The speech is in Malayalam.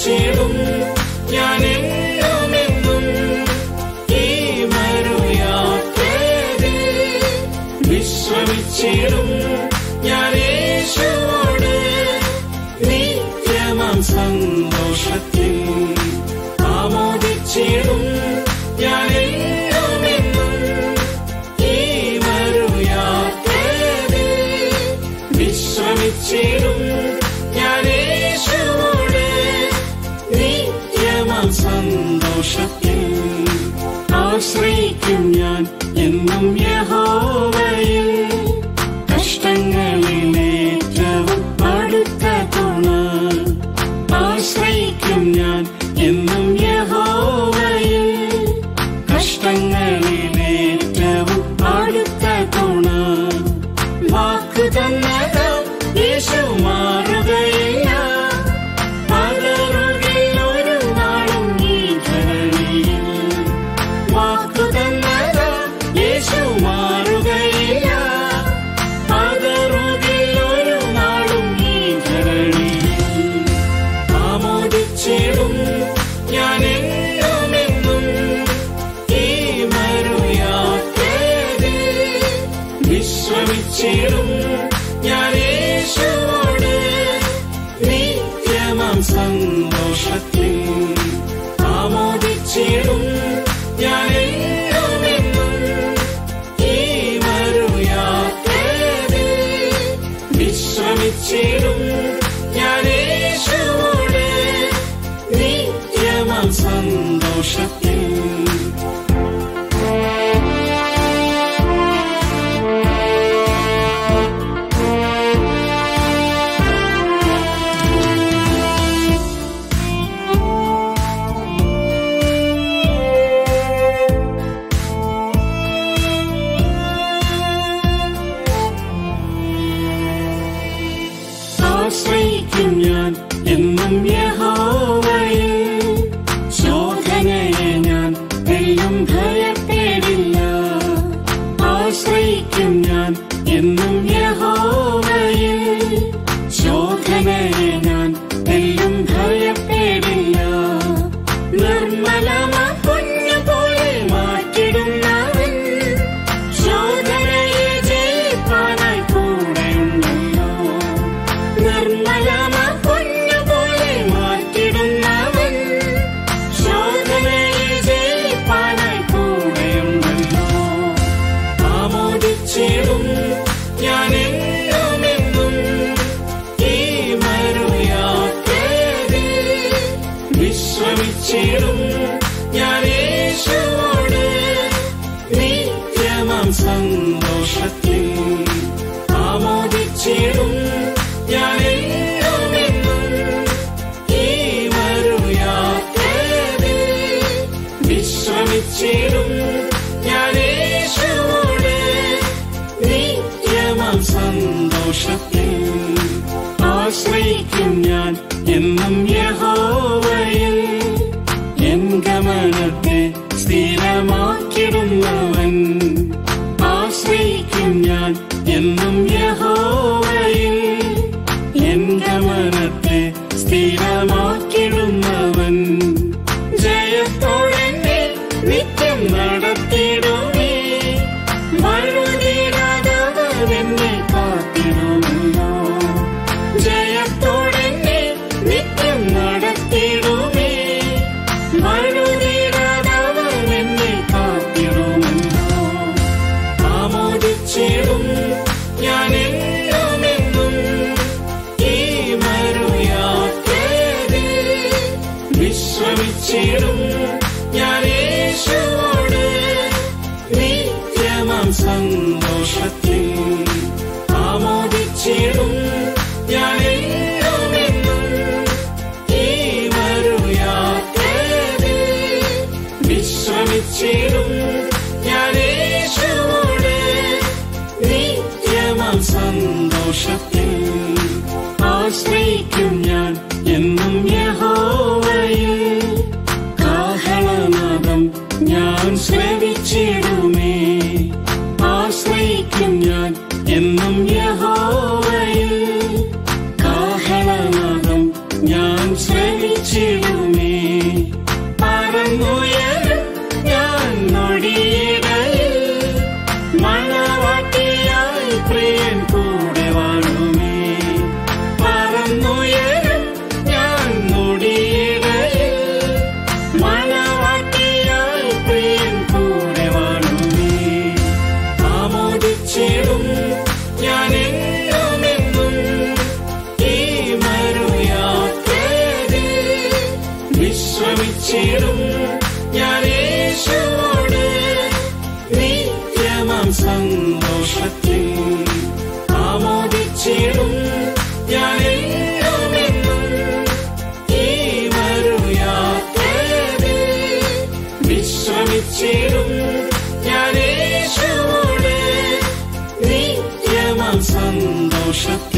ആമോദിച്ചിടും ഞാൻ എന്നുമെന്നും ഈ മറുയാത്രയിൽ വിശ്രമിച്ചിടും ഞാൻ യേശുവോട് നിത്യമാം സന്തോഷത്തിൽ ആമോദിച്ചിടും ഞാൻ എന്നുമെന്നും ഈ മറുയാത്രയിൽ വിശ്രമിച്ചിടും ഞാൻ യേശുവോട് നിത്യമാം സന്തോഷത്തിൽ ആശ്രയിക്കും ഞാൻ എന്നും യഹോവയിൽ കഷ്ടങ്ങളിലേറ്റവും അടുത്ത തുണ ആശ്രയിക്കും ഞാൻ എന്നും യഹോവയിൽ കഷ്ടങ്ങളിലേറ്റവും അടുത്ത തുണ വാക്ക് തന്നത് യേശു മാറുകയില്ല പകരുകിൽ ഒരു നാളും ഈ ധരണിയിൽ വാക്കു തന്നത് യേശു മാറുകയില്ല പകരുകിൽ ഒരു നാളും ഈ ധരണിയിൽ ആമോദിച്ചിടും ഞാൻ എന്നുമെന്നും ഈ മറുയാത്രയിൽ വിശ്രമിച്ചിടും ഞാൻ യേശുവോട് നിത്യമാം സന്തോഷത്തിൽ ആമോദിച്ചിടും ഞാൻ എന്നുമെന്നും ഈ മറുയാത്രയിൽ വിശ്രമിച്ചിടും ഞാൻ യേശുവോട് നിത്യമാം സന്തോഷത്തിൽ ആശ്രയിക്കും ഞാൻ എന്നും യഹോവയിൽ ശോധനയെ ഞാൻ വെല്ലും ഭയപ്പെടില്ല ആശ്രയിക്കും ഞാൻ എന്നും യഹോവയിൽ ശോധനയെ ഞാൻ വെല്ലും ഭയപ്പെടില്ല നിർമ്മലമ പൊന്നു പോലെ മാറ്റിടുന്നവൻ ശോധനയെ ജയിപ്പാനായി കൂടെയുണ്ടല്ലോ നിർമ്മലമ പൊന്നു പോലെ മാറ്റിടുന്നവൻ ശോധനയെ ജയിപ്പാനായി കൂടെയുണ്ടല്ലോ ആമോദിച്ചിടും ഞാൻ എന്നുമെന്നും ഈ മറുയാത്രയിൽ വിശ്രമിച്ചിടും ഞാൻ യേശുവോട് നിത്യമാം സന്തോഷത്തിൽ ആമോദിച്ചിടും ഞാൻ എന്നുമെന്നും ഈ മറുയാത്രയിൽ വിശ്രമിച്ചിടും ഞാൻ യേശുവോട് നിത്യമാം സന്തോഷത്തിൽ ആശ്രയിക്കും ഞാൻ എന്നും യഹോവയിൽ എൻ ഗമനത്തെ സ്ഥിരമാക്കിടുന്നവൻ ആശ്രയിക്കും ഞാൻ എന്നും യഹോവയിൽ എൻ ഗമനത്തെ സ്ഥിരമാക്കിടുന്നവൻ ജയത്തോടെ നിത്യം നടത്തിടുമേ വഴുതിടാതവൻ എന്നെ കാത്തിടുമല്ലോ ജയത്തോടെ നിത്യം നടത്തിടുമേ വഴുതിടാതവൻ എന്നെ കാത്തിടുമല്ലോ ആമോദിച്ചിടും ഞാൻ എന്നുമെന്നും ഈ മറുയാത്രയിൽ വിശ്രമിച്ചിടും ഞാൻ യേശുവോട് നിത്യമാം സന്തോഷത്തിൽ ആമോദിച്ചിടും ഞാൻ എന്നുമെന്നും ഈ മറുയാത്രയിൽ വിശ്രമിച്ചിടും ഞാൻ യേശുവോട് നിത്യമാം സന്തോഷത്തിൽ ആശ്രയിക്കും ഞാൻ എന്നും യഹോവയിൽ കാഹളനാദം ഞാൻ ശ്രവിച്ചിടുമേ ആശ്രയിക്കും വിശ്രമിച്ചിടും ഞാൻ യേശുവോട് നിത്യമാം സന്തോഷത്തിൽ ആമോദിച്ചിടും ഞാൻ എന്നുമെന്നും ഈ മറുയാത്രയിൽ വിശ്രമിച്ചിടും ഞാൻ യേശുവോട് നിത്യമാം സന്തോഷത്തിൽ